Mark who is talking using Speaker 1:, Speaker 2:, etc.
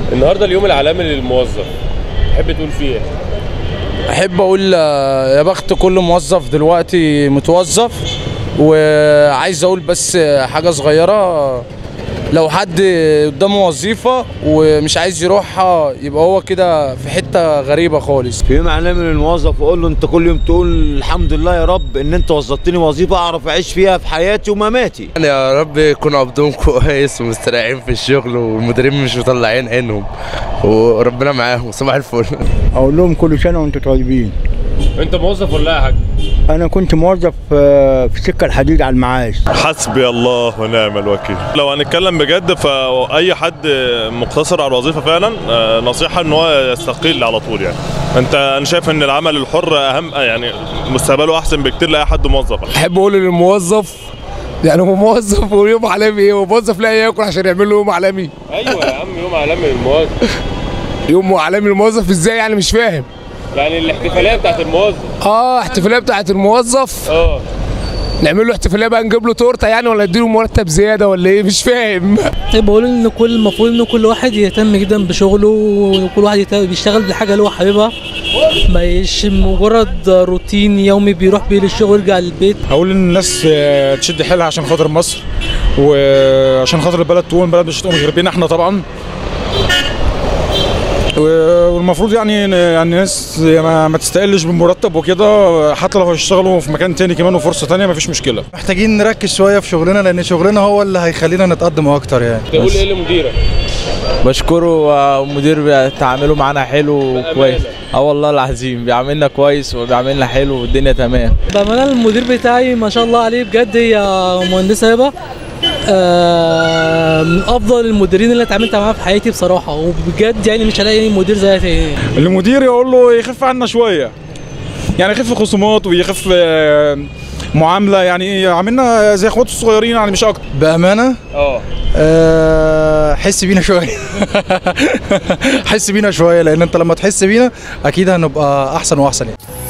Speaker 1: النهارده اليوم العالمي للموظف تحب تقول فيه ايه؟
Speaker 2: احب اقول آه، يا بخت كل موظف دلوقتي متوظف وعايز اقول بس حاجه صغيره لو حد قدامه وظيفه ومش عايز يروحها يبقى هو كده في حته غريبه خالص
Speaker 3: في يوم عالمي للموظف واقول له انت كل يوم تقول الحمد لله يا رب ان انت وظفتني وظيفه اعرف اعيش فيها في حياتي ومماتي
Speaker 4: يعني يا رب يكون قبضهم كويس ومستريحين في الشغل والمديرين مش مطلعين عينهم وربنا معاهم صباح الفل
Speaker 5: اقول لهم كل سنه وانتم طيبين
Speaker 1: انت موظف ولا لا يا حاج؟
Speaker 5: انا كنت موظف آه، في سكه الحديد على المعاش
Speaker 6: حسبي الله ونعم الوكيل لو هنتكلم بجد فاي حد مقتصر على الوظيفه فعلا آه، نصيحه ان هو يستقيل على طول يعني انت انا شايف ان العمل الحر اهم يعني مستقبله احسن بكتير لاي حد موظف
Speaker 7: احب اقول للموظف يعني هو موظف ويوم عالمي ايه وموظف لا ياكل عشان يعمل له يوم عالمي
Speaker 1: ايوه يا عم يوم عالمي للموظف
Speaker 7: يوم عالمي للموظف ازاي يعني مش فاهم
Speaker 1: يعني الاحتفاليه بتاعت الموظف
Speaker 7: اه احتفاليه بتاعت الموظف
Speaker 1: اه
Speaker 7: نعمل له احتفاليه بقى نجيب له تورته يعني ولا نديله مرتب زياده ولا ايه مش فاهم
Speaker 8: بقول ان كل المفروض ان كل واحد يهتم جدا بشغله وكل واحد يهتم- بيشتغل بالحاجه اللي هو حاببها ما يش مجرد روتين يومي بيروح بيه للشغل ويرجع للبيت
Speaker 9: اقول ان الناس آه، تشد حيلها عشان خاطر مصر وعشان خاطر البلد تقوم البلد مش هتقوم غير بينا احنا طبعا و- والمفروض يعني إن- يعني الناس ما, ما تستقلش بالمرتب وكده حتى لو هيشتغلوا في مكان تاني كمان وفرصه تانية مفيش مشكله
Speaker 10: محتاجين نركز شويه في شغلنا لان شغلنا هو اللي هيخلينا نتقدم اكتر يعني
Speaker 1: تقول ايه لمديرك؟
Speaker 2: بشكره المدير بيتعاملوا معانا حلو وكويس اه والله العظيم بيعاملنا كويس وبيعاملنا حلو والدنيا تمام
Speaker 8: بامانه المدير بتاعي ما شاء الله عليه بجد هي مهندسه هبه آه، من افضل المديرين اللي اتعاملت معاها في حياتي بصراحه وبجد يعني مش هلاقي مدير زيها تاني
Speaker 9: المدير يقول له يخف عنا شويه يعني يخف خصومات ويخف آه، معامله يعني يعاملنا زي اخواته الصغيرين يعني مش اكتر
Speaker 10: بامانه
Speaker 1: اه
Speaker 10: آه، حس بينا شويه حس بينا شويه لان انت لما تحس بينا اكيد هنبقى احسن واحسن يعني